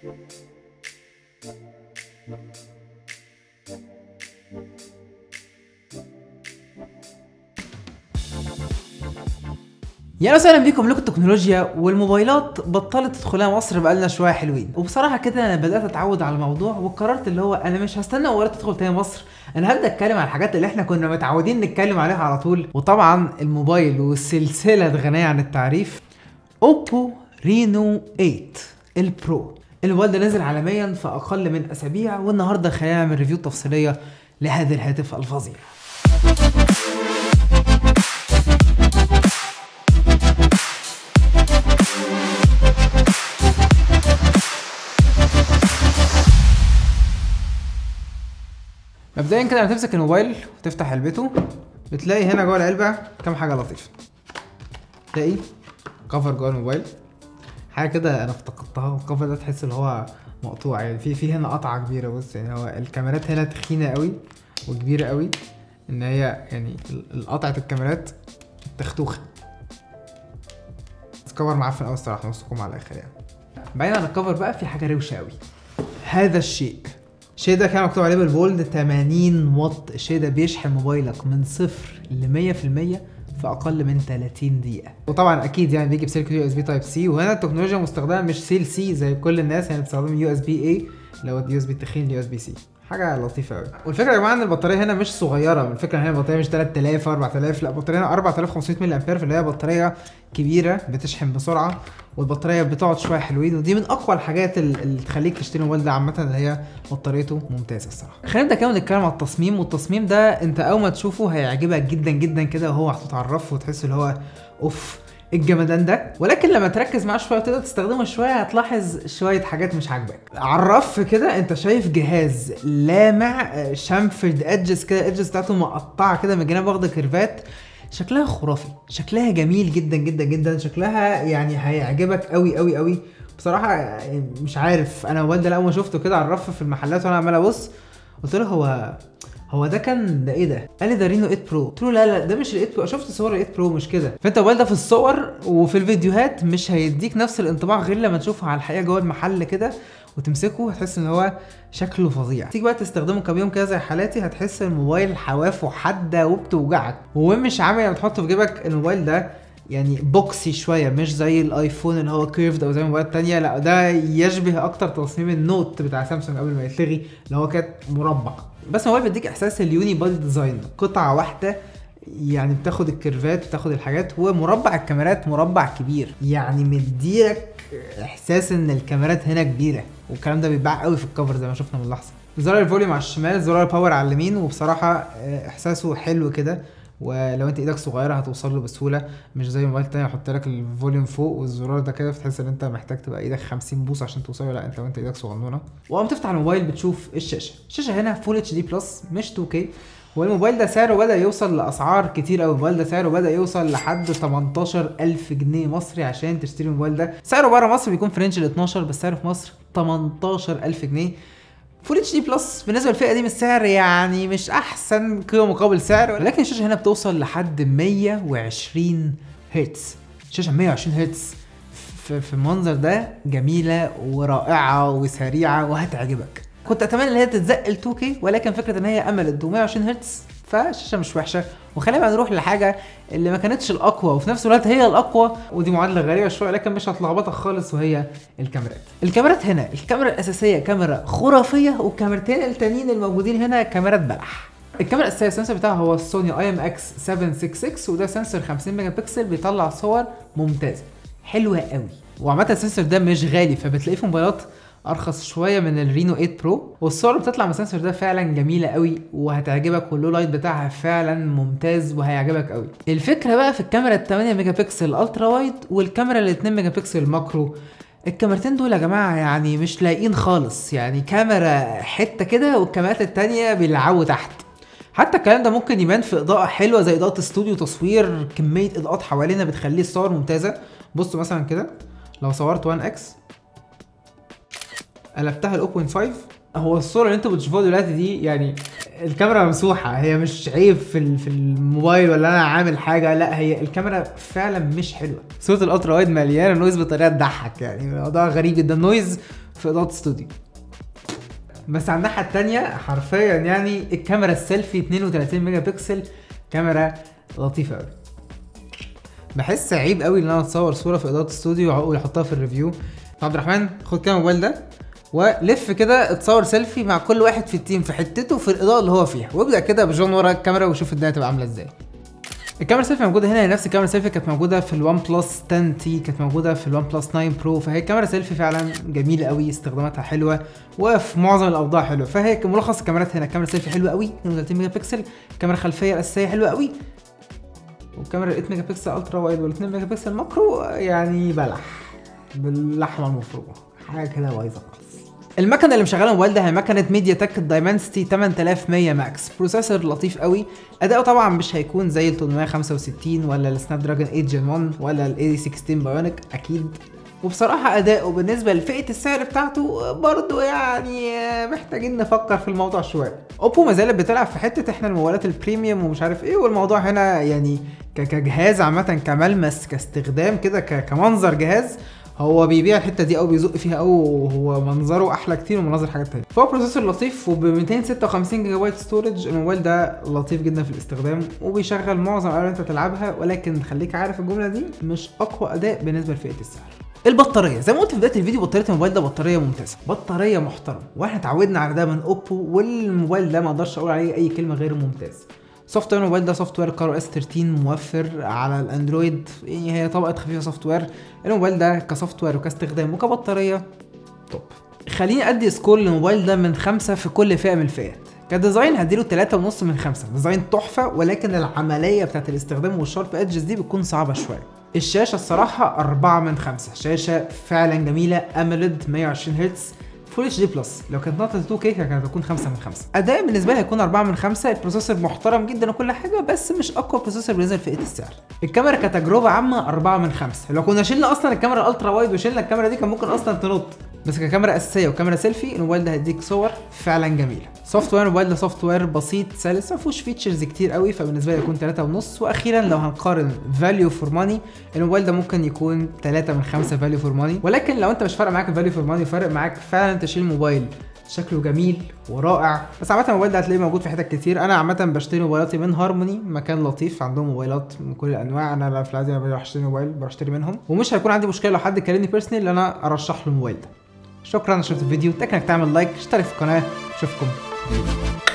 يا وسهلا بيكم ملوك التكنولوجيا والموبايلات بطلت تدخلها مصر بقالنا شويه حلوين وبصراحه كده انا بدات اتعود على الموضوع وقررت اللي هو انا مش هستنى موبايلات تدخل تاني مصر انا هبدا اتكلم على الحاجات اللي احنا كنا متعودين نتكلم عليها على طول وطبعا الموبايل والسلسله الغنيه عن التعريف اوبو رينو 8 البرو الموبايل ده نزل عالميا في اقل من اسابيع والنهارده خلينا نعمل ريفيو تفصيليه لهذا الهاتف الفظيع مبدئيا كده لما تمسك الموبايل وتفتح علبته بتلاقي هنا جوه العلبه كام حاجه لطيفه تلاقي كفر جوه الموبايل حاجه كده انا افتقدتها الكفر ده تحس ان هو مقطوع يعني في في هنا قطعه كبيره بص يعني هو الكاميرات هنا تخينه قوي وكبيره قوي ان هي يعني ال- قطعه الكاميرات تختوخه بس كفر معفن قوي الصراحه نصكم على الاخر يعني بعيد عن الكفر بقى في حاجه روشه قوي هذا الشيء الشيء ده كان مكتوب عليه بالبولد 80 واط الشيء ده بيشحن موبايلك من صفر ل 100% في اقل من 30 دقيقه وطبعا اكيد يعني بيجي بسلك يو اس بي تايب سي وهنا التكنولوجيا مستخدمه مش سيل سي زي كل الناس يعني بتستخدم يو اس بي اي اللي هو اليو اس بي التخين يو اس بي سي حاجه لطيفه قوي والفكره يا جماعه ان البطاريه هنا مش صغيره الفكره ان هي البطاريه مش 3000 4000 لا البطاريه هنا 4500 ملي امبير فاللي هي بطاريه كبيره بتشحن بسرعه والبطاريه بتقعد شويه حلوين ودي من اقوى الحاجات ال- اللي تخليك تشتري موبايل ده عامه اللي هي بطاريته ممتازه الصراحه خلينا نبدا كمان نتكلم على التصميم والتصميم ده انت اول ما تشوفه هيعجبك جدا جدا كده وهو محطوط على الرف وتحس اللي هو اوف إيه الجمدان ده ولكن لما تركز معاه شويه وتقدر تستخدمه شويه هتلاحظ شويه حاجات مش عاجباك على الرف كده انت شايف جهاز لامع آه، شامفرد ادجز كده الادجز بتاعته مقطعه كده من الجناب واخده كيرفات شكلها خرافي شكلها جميل جدا جدا جدا شكلها يعني هيعجبك قوي قوي قوي بصراحه يعني مش عارف انا والدي اول ما شفته كده على الرف في المحلات وانا عمال ابص قلت له هو هو ده كان ده ايه ده؟ قال لي ده رينو 8 برو، قلت له لا لا ده مش ال 8 برو، شفت صور ال 8 برو مش كده، فانت الموبايل ده في الصور وفي الفيديوهات مش هيديك نفس الانطباع غير لما تشوفه على الحقيقه جوه المحل كده وتمسكه هتحس ان هو شكله فظيع تيجي بقى تستخدمه كام يوم كده زي حالاتي هتحس الموبايل حوافه حاده وبتوجعك ومش عامل يعني تحطه في جيبك الموبايل ده يعني بوكسي شويه مش زي الايفون اللي هو كيرفد او زي الموبايلات التانية لا ده يشبه اكتر تصميم النوت بتاع سامسونج قبل ما يتلغي اللي هو كانت مربع بس الموبايل بيديك احساس اليوني بادي ديزاين قطعه واحده يعني بتاخد الكيرفات بتاخد الحاجات ومربع الكاميرات مربع كبير يعني مديلك احساس ان الكاميرات هنا كبيره والكلام ده بيتباع قوي في الكفر زي ما شفنا من لحظه زرار الفوليوم على الشمال زرار الباور على اليمين وبصراحه آه، احساسه حلو كده ولو انت ايدك صغيره هتوصل له بسهوله مش زي موبايل تاني يحط لك الفوليوم فوق والزرار ده كده فتحس ان انت محتاج تبقى ايدك 50 بوصه عشان توصله لا انت لو انت ايدك صغنونه وقام تفتح الموبايل بتشوف الشاشه الشاشه هنا فول اتش دي بلس مش 2K والموبايل ده سعره بدأ يوصل لأسعار كتير أوي الموبايل ده سعره بدأ يوصل لحد 18000 جنيه مصري عشان تشتري الموبايل ده سعره بره مصر بيكون في رينج ال 12 بس سعره في مصر 18000 جنيه فول اتش دي بلس بالنسبه للفئه دي من السعر يعني مش احسن قيمه مقابل سعر ولكن الشاشه هنا بتوصل لحد 120 هرتز شاشه 120 هرتز في في المنظر ده جميله ورائعه وسريعه وهتعجبك كنت اتمنى ان هي تتزق ل 2K ولكن فكره ان هي املت 120 هرتز فالشاشه مش وحشه وخلينا بقى نروح لحاجه اللي ما كانتش الاقوى وفي نفس الوقت هي الاقوى ودي معادله غريبه شويه لكن مش هتلخبطك خالص وهي الكاميرات الكاميرات هنا الكاميرا الاساسيه كاميرا خرافيه والكاميرتين التانيين الموجودين هنا كاميرات بلح الكاميرا الاساسيه السنسور بتاعها هو السوني اي ام اكس 766 وده سنسور 50 ميجا بكسل بيطلع صور ممتازه حلوه قوي وعامه السنسور ده مش غالي فبتلاقيه في موبايلات ارخص شويه من الرينو 8 برو والصور اللي بتطلع من السنسور ده فعلا جميله قوي وهتعجبك واللو لايت بتاعها فعلا ممتاز وهيعجبك قوي الفكره بقى في الكاميرا ال 8 ميجا بكسل الترا وايد والكاميرا ال 2 ميجا بكسل ماكرو الكاميرتين دول يا جماعه يعني مش لايقين خالص يعني كاميرا حته كده والكاميرات التانية بيلعبوا تحت حتى الكلام ده ممكن يبان في اضاءه حلوه زي اضاءه استوديو تصوير كميه اضاءات حوالينا بتخليه الصور ممتازه بصوا مثلا كده لو صورت 1 اكس قلبتها ل 0.5 هو الصوره اللي انتوا بتشوفوها دلوقتي دي يعني الكاميرا ممسوحه هي مش عيب في ال- في الموبايل ولا انا عامل حاجه لا هي الكاميرا فعلا مش حلوه صوره الالترا وايد مليانه نويز بطريقه تضحك يعني الموضوع غريب جدا نويز في اضاءه استوديو بس على الناحيه التانية حرفيا يعني الكاميرا السيلفي 32 ميجا بكسل كاميرا لطيفه قوي بحس عيب قوي ان انا اتصور صوره في اضاءه استوديو واقول احطها في الريفيو عبد الرحمن خد كده الموبايل ده ولف كده اتصور سيلفي مع كل واحد في التيم في حتته في الاضاءه اللي هو فيها وابدا كده بجون ورا الكاميرا وشوف الدنيا تبقى عامله ازاي الكاميرا سيلفي موجوده هنا هي نفس الكاميرا سيلفي كانت موجوده في الوان بلس 10 تي كانت موجوده في الوان بلس 9 برو فهي الكاميرا سيلفي فعلا جميله قوي استخداماتها حلوه وفي معظم الاوضاع حلوه فهي ملخص الكاميرات هنا الكاميرا سيلفي حلوه قوي 32 ميجا بكسل الكاميرا الخلفيه الاساسيه حلوه قوي والكاميرا 8 ميجا بكسل الترا وايد وال 2 ميجا بكسل ماكرو يعني بلح باللحمه المفرومه حاجه كده بايظه خالص المكنه اللي مشغله الموبايل ده هي مكنه ميديا تك دايمنسيتي 8100 ماكس بروسيسور لطيف قوي اداؤه طبعا مش هيكون زي ال 865 ولا السناب دراجون 8 جن 1 ولا ال 8016 بايونيك اكيد وبصراحة أداؤه بالنسبة لفئة السعر بتاعته برضه يعني محتاجين نفكر في الموضوع شوية. أوبو ما زالت بتلعب في حتة إحنا الموبايلات البريميوم ومش عارف إيه والموضوع هنا يعني ك- كجهاز عامة كملمس كاستخدام كده ك- كمنظر جهاز هو بيبيع الحته دي او بيزق فيها او وهو منظره احلى كتير من مناظر حاجات تانية فهو بروسيسور لطيف وب 256 جيجا بايت ستورج الموبايل ده لطيف جدا في الاستخدام وبيشغل معظم الالعاب اللي انت تلعبها ولكن خليك عارف الجمله دي مش اقوى اداء بالنسبه لفئه السعر البطاريه زي ما قلت في بدايه الفيديو بطاريه الموبايل ده بطاريه ممتازه بطاريه محترمه واحنا اتعودنا على ده من اوبو والموبايل ده ما اقدرش اقول عليه اي كلمه غير ممتاز سوفت وير الموبايل ده سوفت وير كارو اس 13 موفر على الاندرويد يعني هي طبقه خفيفه سوفت وير الموبايل ده كسوفت وير وكاستخدام وكبطاريه توب خليني ادي سكور للموبايل ده من خمسة في كل فئه من الفئات كديزاين هديله تلاتة ونص من خمسة ديزاين تحفة ولكن العملية بتاعت الاستخدام والشارب ادجز دي بتكون صعبة شوية الشاشة الصراحة أربعة من خمسة شاشة فعلا جميلة أموليد 120 هرتز فول اتش دي بلس لو كانت نقطة 2 كي كانت هتكون 5 من 5 اداء بالنسبة لي هيكون 4 من 5 البروسيسور محترم جدا وكل حاجة بس مش اقوى بروسيسور بالنسبة لفئة السعر الكاميرا كتجربة عامة 4 من 5 لو كنا شلنا اصلا الكاميرا الالترا وايد وشلنا الكاميرا دي كان ممكن اصلا تنط بس ككاميرا اساسيه وكاميرا سيلفي الموبايل ده هيديك صور فعلا جميله سوفت وير الموبايل ده سوفت وير بسيط سلس ما فيهوش فيتشرز كتير قوي فبالنسبه لي يكون 3 ونص واخيرا لو هنقارن فاليو فور ماني الموبايل ده ممكن يكون 3 من 5 فاليو فور ماني ولكن لو انت مش فارق معاك الفاليو فور ماني وفارق معاك فعلا تشيل موبايل شكله جميل ورائع بس عامه الموبايل ده هتلاقيه موجود في حتت كتير انا عامه بشتري موبايلاتي من هارموني مكان لطيف عندهم موبايلات من كل الانواع انا لا في العادي لما بروح اشتري موبايل بروح اشتري منهم ومش هيكون عندي مشكله لو حد كلمني بيرسونال ان انا ارشح له الموبايل ده شكرا شفت الفيديو اتاكد انك تعمل لايك اشترك في القناه اشوفكم